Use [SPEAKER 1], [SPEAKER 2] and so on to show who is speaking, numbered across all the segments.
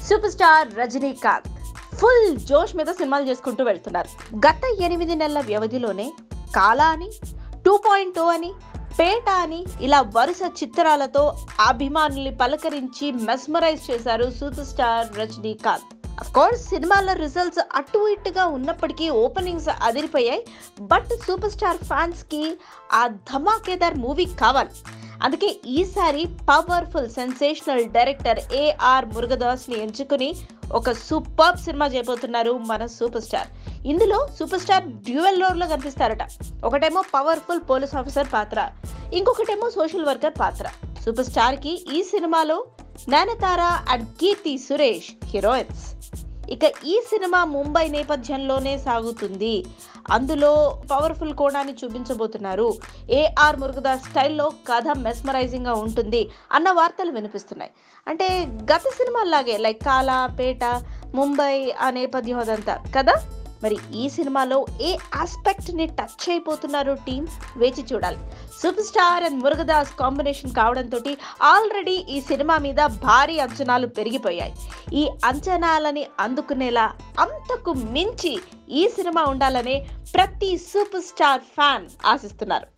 [SPEAKER 1] Super superstar Rajinikanth full జోష్ మీద సినిమాలు చేసుకుంటూ వెళ్తున్నారు గత ఎనిమిది నెలల వ్యవధిలోనే కాలా అని టూ పాయింట్ టూ అని పేట అని ఇలా వరుస చిత్రాలతో అభిమానుల్ని పలకరించి మెస్మరైజ్ చేశారు superstar Rajinikanth of course సినిమాల రిజల్ట్స్ అటు ఇటుగా ఉన్నప్పటికీ ఓపెనింగ్స్ అదిరిపోయాయి బట్ సూపర్ స్టార్ ఫ్యాన్స్ కి ఆ ధమాకేదార్ మూవీ కావాలి అందుకే ఈసారి powerful sensational director AR Murugadoss ని ఎంచుకుని ఒక సూపర్ సినిమా చేయబోతున్నారు మన సూపర్ స్టార్ ఇందులో సూపర్ స్టార్ డ్యూయల్ రోల్ లో కనిపిస్తారట ఒకటేమో పవర్ఫుల్ పోలీస్ ఆఫీసర్ పాత్ర ఇంకొకటేమో సోషల్ వర్కర్ పాత్ర సూపర్ స్టార్ కి ఈ సినిమాలో నయనతార అండ్ కీర్తి సురేష్ హీరోయిన్స్ ఇక ఈ సినిమా ముంబై నేపథ్యంలోనే సాగుతుంది అందులో పవర్ఫుల్ కోణాన్ని చూపించబోతున్నారు ఏఆర్ మురుగదాస్ స్టైల్లో కథ మెస్మరైజింగ్ గా ఉంటుంది అన్న వార్తలు వినిపిస్తున్నాయి అంటే గత సినిమాల్లాగే లైక్ కాలా పేట ముంబై ఆ నేపథ్యం అదంతా కదా మరి ఈ సినిమాలో ఏ ఆస్పెక్ట్ ని టచ్ అయిపోతున్నారు టీం వేచి చూడాలి superstar and Murugadoss combination కావడంతో ఆల్రెడీ ఈ సినిమా మీద భారీ అంచనాలు పెరిగిపోయాయి ఈ అంచనాలని అందుకునేలా అంతకు మించి ఈ సినిమా ఉండాలనే ప్రతి సూపర్ స్టార్ ఫ్యాన్ ఆశిస్తున్నారు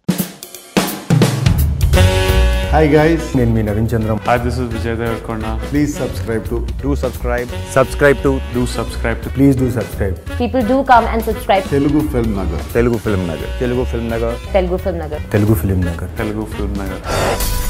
[SPEAKER 2] హాయ్ గైస్
[SPEAKER 3] నేను మీ Naveen Chandram
[SPEAKER 4] Hi, this is Vijay Devarkonda.
[SPEAKER 2] Please subscribe to
[SPEAKER 3] do subscribe subscribe to
[SPEAKER 4] Do subscribe to
[SPEAKER 3] please do subscribe
[SPEAKER 5] People do come and subscribe to
[SPEAKER 2] Telugu film Nagar
[SPEAKER 3] Telugu film Nagar Telugu film Nagar
[SPEAKER 5] Telugu Film Nagar.
[SPEAKER 3] Telugu film Nagar
[SPEAKER 4] Telugu Film Nagar.